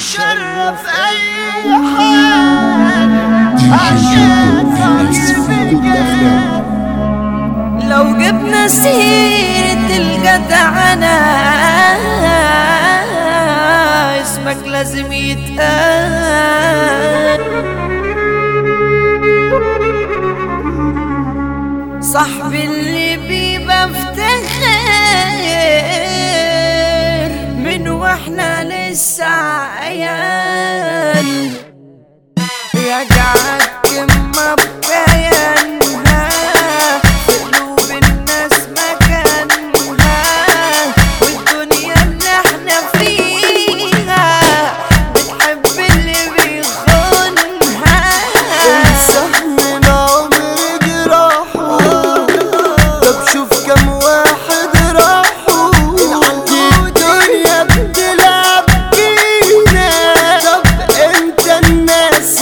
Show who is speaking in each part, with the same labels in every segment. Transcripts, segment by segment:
Speaker 1: تشرف اي حال عشان راجل
Speaker 2: لو جبنا سيرة الجدعنة اسمك لازم يتقال صاحبي اللي بيبقى افتخر من واحنا لسه عيال رجعت كلمة بكيانها في قلوب الناس مكانها والدنيا اللي احنا فيها بتحب اللي بيخونها
Speaker 1: من عمر جراحه طب شوف كم واحد راحوا الدنيا بتلعب بينا طب انت الناس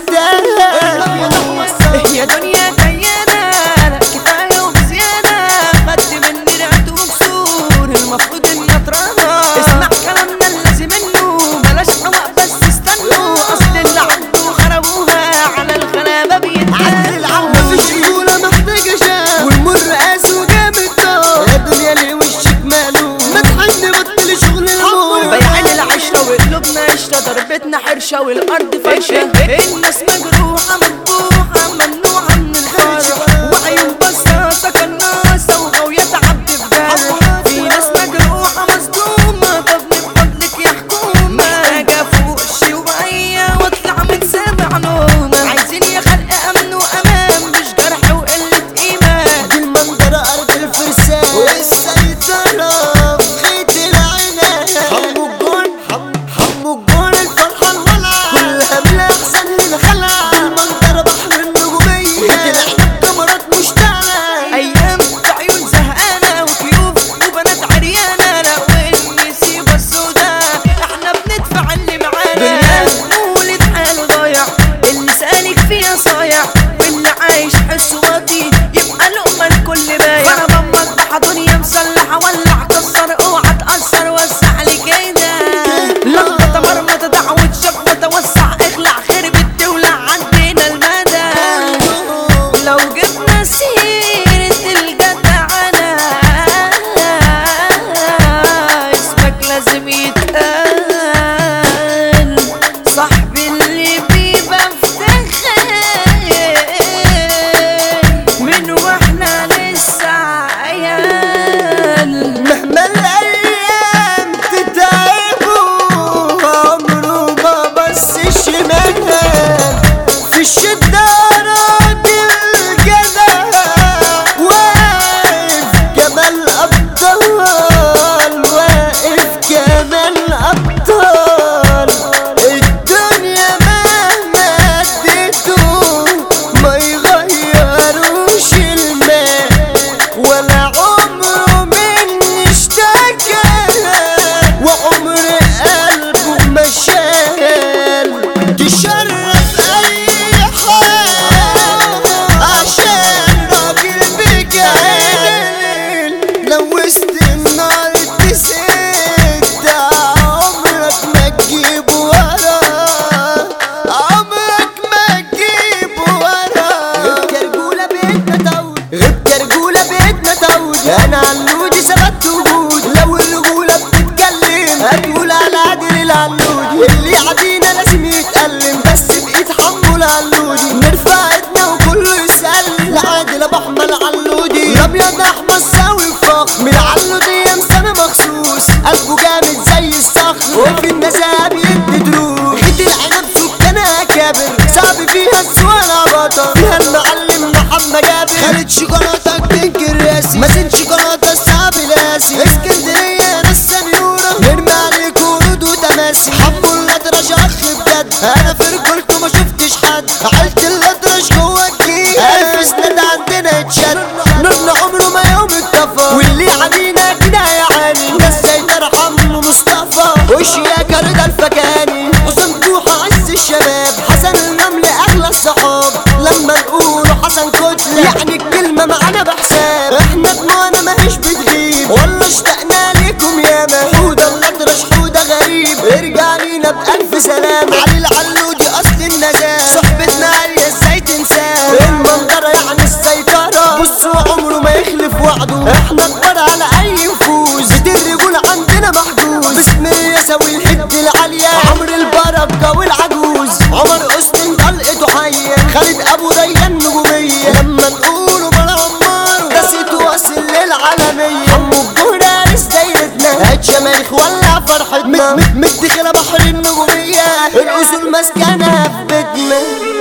Speaker 1: تهل
Speaker 2: يا دنيا كيانة لا كفاية وبزيادة خد مني رعت وكسور المفروض اني اتراها اسمع كلامنا اللازم منه بلاش حواق بس استنوا اصل اللي عدوا خربوها على الغلابة بيتقال
Speaker 1: مفيش رجولة محتاجة شاب والمر قاس وجامد طار يا دنيا ليه وشك ماله ما تحن بطل شغل المور
Speaker 2: بيعين العشرة وقلوبنا قشرة ضربتنا حرشة والأرض فرشة الناس مجروحة مذبوحة ممنوعة من الفرح وعيون بساطة كناسة وغوية عبد في جرح في ناس مجروحة مصدومة طب من فضلك يا حكومة محتاجة فوق شوية واطلع من سابع نومة عايزين يا خلق أمن وأمان مش جرح وقلة إيمان
Speaker 1: دي المنظرة أرض الفرسان والسيطرة في خيط العنب حمو الجون حمو الجون الفرحة الولع كلها بلا أحسن للخلع المنظرة بحر النجومية العنب كاميرات مشتعلة
Speaker 2: ايام عيون زهقانه وكيوف وبنات عريانه لا والنسيبه السوداء احنا بندفع اللي معانا دنيا مولد حاله ضايع اللي سالك فيها صايع واللي عايش حس واطي يبقى لقمه الكل بايع خرب مذبحه دنيا مسلحه ولع كسر اوعى تاثر وسع لي كده لخبطه مرمطه دعوه شخبطه وسع اخلع خرب الدوله عدينا المدى لو جبنا سيرة الجدعنة اسمك لازم يتقال صاحبي اللي بيبقى افتخر من واحنا لسه عيال
Speaker 1: مهما الأيام تتعبوا عمره ما بص الشمال في الشدة راجل جدع واقف جمال أبطال واقف جمال أبطال الدنيا مهما اديته ما يغيروش الماء ولا عمره مني اشتكى وعمر قلبه ما شال تشرف اي حال عشان راجل بجال لو وسط النار تسد عمرك ما تجيب وراه عمرك ما تجيب وراه كرجولة بيتنا تعود غيب كرجولة بيتنا تعود انا علودي ثبت وجود لو الرجولة بتتكلم هتقول على عادل العلودي اللي عادينا لازم يتألم بس بإيد حمو العلودي نرفع ايدنا وكله يسأل لعادل ابو احمد علودي الابيض احمد ساوي فخر من علودي مسامي مخصوص قلبه جامد زي الصخر وفي النزاهة بيدي دروس خد العنب سكانها كابر صعب فيها السوالة بطل فيها المعلم محمد جابر خالد شوكولاتة تنكر راسي مازن شوكولاتة الصعب لاسي اسكندرية ناس سنيورة نرمي عليك ورود وتماسي حبوا الأدرج أخ بجد أنا في رجولته ما شفتش حد عيلة الأدرج جوه الجيل ألف سند عندنا اتشد نورنا عمره ما يوم اتطفى واللي علينا كده يعاني الناس زي ترحم مصطفى وش يا كرد الفكاني وصندوح عز الشباب حسن النمل أغلى الصحاب لما نقولوا حسن كتلة يعني الكلمة معانا بحساب احنا دموعنا ماهيش بتغيب والله اشتقنا ليكم ياما حودة الأطرش حودة غريب ارجع لينا بألف سلام علي العلودي اصل النجاة صحبتنا عالية ازاي تنساه المنظرة يعني السيطرة بصوا عمره ما يخلف وعده احنا كبار على اي نفوذ بيت الرجول عندنا محجوز باسم الرياسة والحد العالية عمر البركة والعجوز عمر أسطن طلقته حية خالد ابو ريان نجومية لما نقوله بلا عمار ده صيته واصل للعالمية حمو الجهرارس دايرتنا هات شماريخ ولع فرحتنا مد مد خلا بحر النجومية الأصول مسكنة في بيتنا